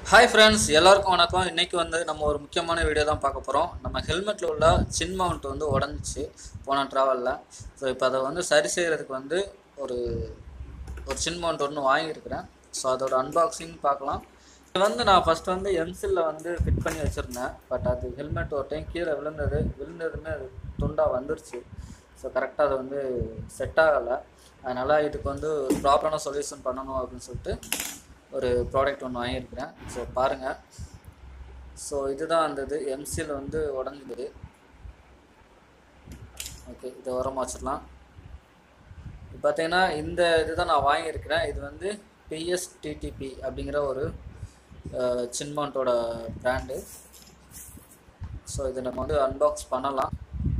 hi friends எல்லாருக்கும் வணக்கம் இன்னைக்கு வந்து நம்ம ஒரு முக்கியமான வீடியோ தான் பார்க்க போகிறோம் நம்ம ஹெல்மெட்டில் உள்ள சின் மவுண்ட் வந்து உடஞ்சிச்சு போன ட்ராவலில் ஸோ இப்போ அதை வந்து சரி செய்கிறதுக்கு வந்து ஒரு ஒரு சின் மவுண்ட் ஒன்று வாங்கியிருக்கிறேன் ஸோ அதோட அன்பாக்சிங் பார்க்கலாம் இது வந்து நான் ஃபஸ்ட்டு வந்து எம்சில்ல வந்து ஃபிட் பண்ணி வச்சுருந்தேன் பட் அது ஹெல்மெட் ஒரு டைம் கீழே விழுந்தது விழுந்ததுமே அது துண்டாக வந்துருச்சு ஸோ கரெக்டாக அது வந்து செட் ஆகலை அதனால் இதுக்கு வந்து ப்ராப்பரான சொல்யூஷன் பண்ணணும் அப்படின்னு சொல்லிட்டு ஒரு ப்ராடக்ட் ஒன்று வாங்கியிருக்கிறேன் ஸோ பாருங்கள் ஸோ இதுதான் அந்த இது எம்சியில் வந்து உடஞ்சிது ஓகே இதை உரமாக வச்சிடலாம் இப்போ பார்த்தீங்கன்னா இந்த இதுதான் நான் வாங்கியிருக்கிறேன் இது வந்து பிஎஸ்டிடிபி அப்படிங்கிற ஒரு சின்மௌண்ட்டோட பிராண்டு ஸோ இதை நம்ம வந்து அன்பாக்ஸ் பண்ணலாம்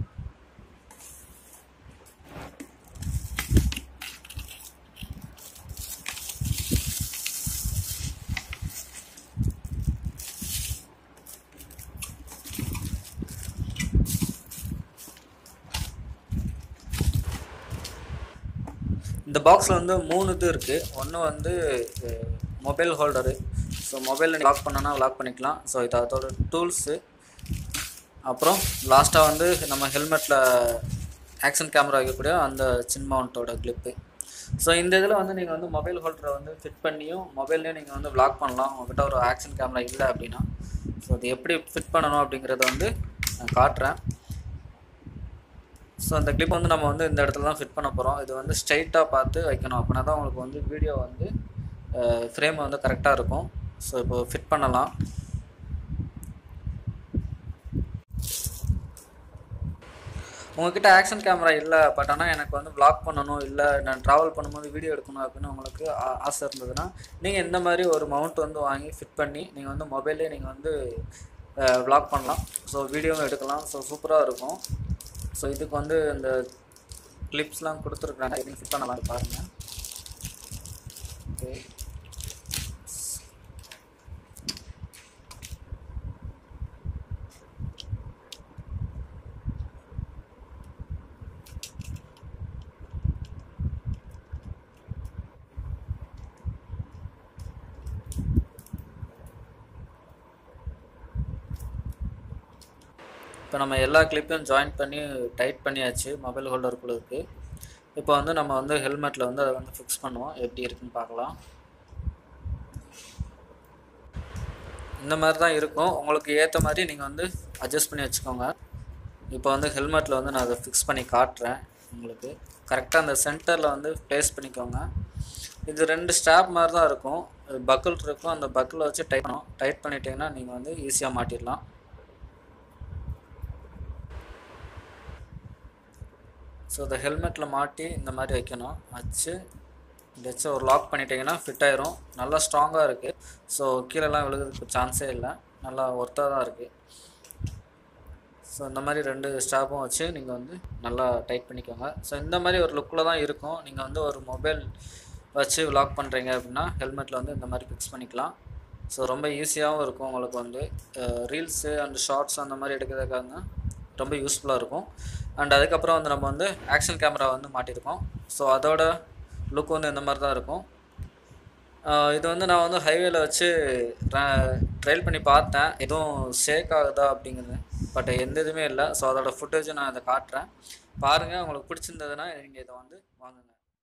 இந்த பாக்ஸில் வந்து மூணு இது இருக்குது ஒன்று வந்து மொபைல் ஹோல்டரு ஸோ மொபைலில் லாக் பண்ணனா லாக் பண்ணிக்கலாம் ஸோ இது அதோட டூல்ஸு அப்புறம் லாஸ்ட்டாக வந்து நம்ம ஹெல்மெட்டில் ஆக்ஷன் கேமரா வைக்கக்கூடிய அந்த சின் மவுண்ட்டோட கிளிப்பு ஸோ இந்த இதில் வந்து நீங்கள் வந்து மொபைல் ஹோல்டரை வந்து ஃபிட் பண்ணியும் மொபைல்லையும் நீங்கள் வந்து லாக் பண்ணலாம் உங்கள்கிட்ட ஒரு ஆக்ஷன் கேமரா இல்லை அப்படின்னா ஸோ அது எப்படி ஃபிட் பண்ணணும் அப்படிங்கிறத வந்து நான் காட்டுறேன் ஸோ அந்த கிளிப் வந்து நம்ம வந்து இந்த இடத்துல தான் ஃபிட் பண்ண போகிறோம் இது வந்து ஸ்ட்ரைட்டாக பார்த்து வைக்கணும் அப்படின்னா தான் உங்களுக்கு வந்து வீடியோ வந்து ஃப்ரேம் வந்து கரெக்டாக இருக்கும் ஸோ இப்போ ஃபிட் பண்ணலாம் உங்ககிட்ட ஆக்ஷன் கேமரா இல்லை பட் ஆனால் எனக்கு வந்து வ்ளாக் பண்ணணும் இல்லை நான் ட்ராவல் பண்ணும்போது வீடியோ எடுக்கணும் அப்படின்னு உங்களுக்கு ஆ- ஆசை இருந்ததுன்னா நீங்கள் இந்த மாதிரி ஒரு மவுண்ட் வந்து வாங்கி ஃபிட் பண்ணி நீங்கள் வந்து மொபைல்லே நீங்கள் வந்து வ்ளாக் பண்ணலாம் ஸோ வீடியோவும் எடுக்கலாம் ஸோ சூப்பராக இருக்கும் ஸோ இதுக்கு வந்து இந்த கிளிப்ஸ்லாம் கொடுத்துருக்குறாங்க இதையும் ஃபிட் பண்ணலாம் பாருங்கள் ஓகே இப்போ நம்ம எல்லா கிளிப்பையும் ஜாயின் பண்ணி டைட் பண்ணியாச்சு மொபைல் ஹோல்டருக்குள்ளே இப்போ வந்து நம்ம வந்து ஹெல்மெட்டில் வந்து அதை வந்து ஃபிக்ஸ் பண்ணுவோம் எப்படி இருக்குன்னு பார்க்கலாம் இந்த மாதிரி தான் இருக்கும் உங்களுக்கு ஏற்ற மாதிரி நீங்கள் வந்து அட்ஜஸ்ட் பண்ணி வச்சுக்கோங்க இப்போ வந்து ஹெல்மெட்டில் வந்து நான் அதை ஃபிக்ஸ் பண்ணி காட்டுறேன் உங்களுக்கு கரெக்டாக அந்த சென்டரில் வந்து ப்ளேஸ் பண்ணிக்கோங்க இது ரெண்டு ஸ்டாப் மாதிரி தான் இருக்கும் பக்கிள் இருக்கும் அந்த பக்கில் வச்சு டைட் பண்ணணும் டைட் பண்ணிட்டீங்கன்னா நீங்கள் வந்து ஈஸியாக மாட்டிடலாம் ஸோ இந்த ஹெல்மெட்டில் மாட்டி இந்த மாதிரி வைக்கணும் வச்சு இப்படி வச்சு ஒரு லாக் பண்ணிட்டீங்கன்னா ஃபிட் ஆயிரும் நல்லா ஸ்ட்ராங்காக இருக்குது ஸோ கீழெல்லாம் விழுகிறதுக்கு சான்ஸே இல்லை நல்லா ஒர்த்தாக தான் இருக்குது ஸோ இந்த மாதிரி ரெண்டு ஸ்டாப்பும் வச்சு நீங்கள் வந்து நல்லா டைட் பண்ணிக்கோங்க ஸோ இந்த மாதிரி ஒரு லுக்கில் தான் இருக்கும் நீங்கள் வந்து ஒரு மொபைல் வச்சு லாக் பண்ணுறீங்க அப்படின்னா ஹெல்மெட்டில் வந்து இந்த மாதிரி ஃபிக்ஸ் பண்ணிக்கலாம் ஸோ ரொம்ப ஈஸியாகவும் இருக்கும் உங்களுக்கு வந்து ரீல்ஸு அண்ட் ஷார்ட்ஸ் அந்த மாதிரி எடுக்கிறதுக்காக ரொம்ப யூஸ்ஃபுல்லாக இருக்கும் அண்ட் அதுக்கப்புறம் வந்து நம்ம வந்து ஆக்ஷன் கேமரா வந்து மாட்டியிருக்கோம் ஸோ அதோட லுக் வந்து இந்த மாதிரி தான் இருக்கும் ஆஹ் இது வந்து நான் வந்து ஹைவேல வச்சு ட்ரையல் பண்ணி பார்த்தேன் எதுவும் ஷேக் ஆகுதா அப்படிங்கிறது பட் எந்த இதுவுமே இல்லை ஸோ அதோட ஃபுட்டேஜும் நான் இதை காட்டுறேன் பாருங்கள் உங்களுக்கு பிடிச்சிருந்ததுன்னா நீங்கள் இதை வந்து வாங்குங்க